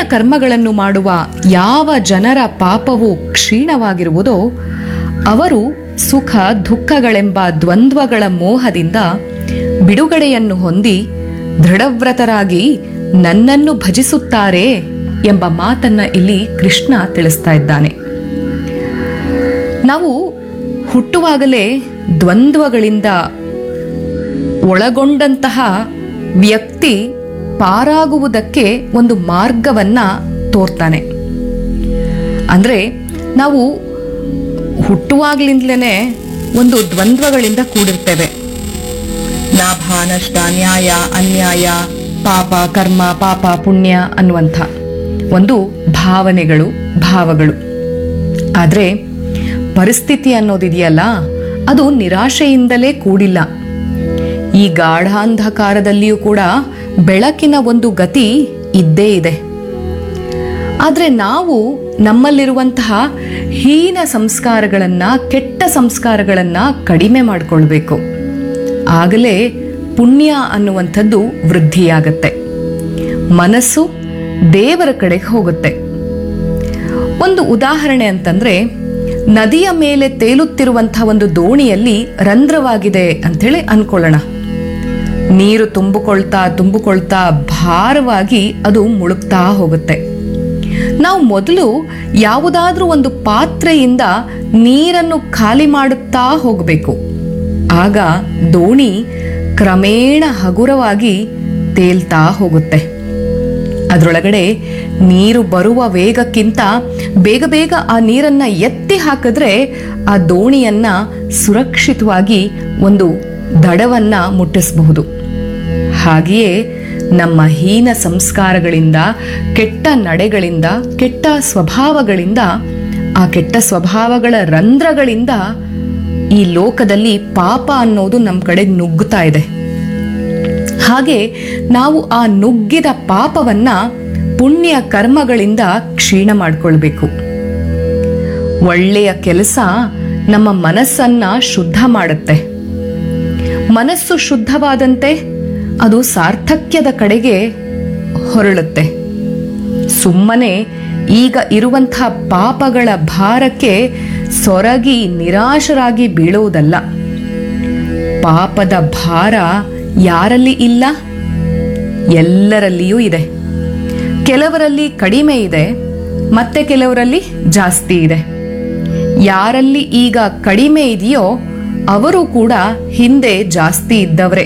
ಕರ್ಮಗಳನ್ನು ಮಾಡುವ ಯಾವ ಜನರ ಪಾಪವು ಕ್ಷೀಣವಾಗಿರುವುದೋ ಅವರು ಸುಖ ದುಃಖಗಳೆಂಬ ದ್ವಂದ್ವಗಳ ಮೋಹದಿಂದ ಬಿಡುಗಡೆಯನ್ನು ಹೊಂದಿ ದೃಢವ್ರತರಾಗಿ ನನ್ನನ್ನು ಭಜಿಸುತ್ತಾರೆ ಎಂಬ ಮಾತನ್ನ ಇಲ್ಲಿ ಕೃಷ್ಣ ತಿಳಿಸ್ತಾ ಇದ್ದಾನೆ ನಾವು ಹುಟ್ಟುವಾಗಲೇ ದ್ವಂದ್ವಗಳಿಂದ ಒಳಗೊಂಡಂತಹ ವ್ಯಕ್ತಿ ಪಾರಾಗುವುದಕ್ಕೆ ಒಂದು ಮಾರ್ಗವನ್ನ ತೋರ್ತಾನೆ ಅಂದ್ರೆ ನಾವು ಹುಟ್ಟುವಾಗ್ಲಿಂದಲೇ ಒಂದು ದ್ವಂದ್ವಗಳಿಂದ ಕೂಡಿರ್ತೇವೆ ಲಾಭ ನಷ್ಟ ನ್ಯಾಯ ಅನ್ಯಾಯ ಪಾಪ ಕರ್ಮ ಪಾಪ ಪುಣ್ಯ ಅನ್ನುವಂಥ ಒಂದು ಭಾವನೆಗಳು ಭಾವಗಳು ಆದರೆ ಪರಿಸ್ಥಿತಿ ಅನ್ನೋದಿದೆಯಲ್ಲ ಅದು ನಿರಾಶೆಯಿಂದಲೇ ಕೂಡಿಲ್ಲ ಈ ಗಾಢಾಂಧಕಾರದಲ್ಲಿಯೂ ಕೂಡ ಬೆಳಕಿನ ಒಂದು ಗತಿ ಇದ್ದೇ ಇದೆ ಆದರೆ ನಾವು ನಮ್ಮಲ್ಲಿರುವಂತಹ ಹೀನ ಸಂಸ್ಕಾರಗಳನ್ನ ಕೆಟ್ಟ ಸಂಸ್ಕಾರಗಳನ್ನ ಕಡಿಮೆ ಮಾಡಿಕೊಳ್ಬೇಕು ಆಗಲೇ ಪುಣ್ಯ ಅನ್ನುವಂಥದ್ದು ವೃದ್ಧಿಯಾಗತ್ತೆ ಮನಸ್ಸು ದೇವರ ಕಡೆಗೆ ಹೋಗುತ್ತೆ ಒಂದು ಉದಾಹರಣೆ ಅಂತಂದ್ರೆ ನದಿಯ ಮೇಲೆ ತೇಲುತ್ತಿರುವಂತಹ ಒಂದು ದೋಣಿಯಲ್ಲಿ ರಂಧ್ರವಾಗಿದೆ ಅಂಥೇಳಿ ಅನ್ಕೊಳ್ಳೋಣ ನೀರು ತುಂಬಿಕೊಳ್ತಾ ತುಂಬಿಕೊಳ್ತಾ ಭಾರವಾಗಿ ಅದು ಮುಳುಗ್ತಾ ಹೋಗುತ್ತೆ ನಾವು ಮೊದಲು ಯಾವುದಾದ್ರೂ ಒಂದು ಪಾತ್ರೆಯಿಂದ ನೀರನ್ನು ಖಾಲಿ ಮಾಡುತ್ತಾ ಹೋಗಬೇಕು ಆಗ ದೋಣಿ ಕ್ರಮೇಣ ಹಗುರವಾಗಿ ತೇಲ್ತಾ ಹೋಗುತ್ತೆ ಅದರೊಳಗಡೆ ನೀರು ಬರುವ ವೇಗಕ್ಕಿಂತ ಬೇಗ ಬೇಗ ಆ ನೀರನ್ನ ಎತ್ತಿ ಹಾಕಿದ್ರೆ ಆ ದೋಣಿಯನ್ನ ಸುರಕ್ಷಿತವಾಗಿ ಒಂದು ದಡವನ್ನ ಮುಟ್ಟಿಸಬಹುದು ಹಾಗೆಯೇ ನಮ್ಮ ಹೀನ ಸಂಸ್ಕಾರಗಳಿಂದ ಕೆಟ್ಟ ನಡೆಗಳಿಂದ ಕೆಟ್ಟ ಸ್ವಭಾವಗಳಿಂದ ಆ ಕೆಟ್ಟ ಸ್ವಭಾವಗಳ ರಂಧ್ರಗಳಿಂದ ಈ ಲೋಕದಲ್ಲಿ ಪಾಪ ಅನ್ನೋದು ನಮ್ಮ ಕಡೆಗೆ ನುಗ್ಗುತ್ತಾ ಇದೆ ಹಾಗೆ ನಾವು ಆ ನುಗ್ಗಿದ ಪಾಪವನ್ನ ಪುಣ್ಯ ಕರ್ಮಗಳಿಂದ ಕ್ಷೀಣ ಮಾಡ್ಕೊಳ್ಬೇಕು ಒಳ್ಳೆಯ ಕೆಲಸ ನಮ್ಮ ಮನಸ್ಸನ್ನ ಶುದ್ಧ ಮಾಡುತ್ತೆ ಮನಸ್ಸು ಶುದ್ಧವಾದಂತೆ ಅದು ಸಾರ್ಥಕ್ಯದ ಕಡೆಗೆ ಹೊರಳುತ್ತೆ ಸುಮ್ಮನೆ ಈಗ ಇರುವಂತಹ ಪಾಪಗಳ ಭಾರಕ್ಕೆ ಸೊರಗಿ ನಿರಾಶರಾಗಿ ಬೀಳುವುದಲ್ಲ ಪಾಪದ ಭಾರ ಯಾರಲ್ಲಿ ಇಲ್ಲ ಎಲ್ಲರಲ್ಲಿಯೂ ಇದೆ ಕೆಲವರಲ್ಲಿ ಕಡಿಮೆ ಇದೆ ಮತ್ತೆ ಕೆಲವರಲ್ಲಿ ಜಾಸ್ತಿ ಇದೆ ಯಾರಲ್ಲಿ ಈಗ ಕಡಿಮೆ ಇದೆಯೋ ಅವರು ಕೂಡ ಹಿಂದೆ ಜಾಸ್ತಿ ಇದ್ದವರೇ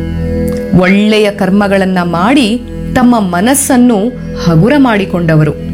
ಒಳ್ಳೆಯ ಕರ್ಮಗಳನ್ನ ಮಾಡಿ ತಮ್ಮ ಮನಸ್ಸನ್ನು ಹಗುರ ಮಾಡಿಕೊಂಡವರು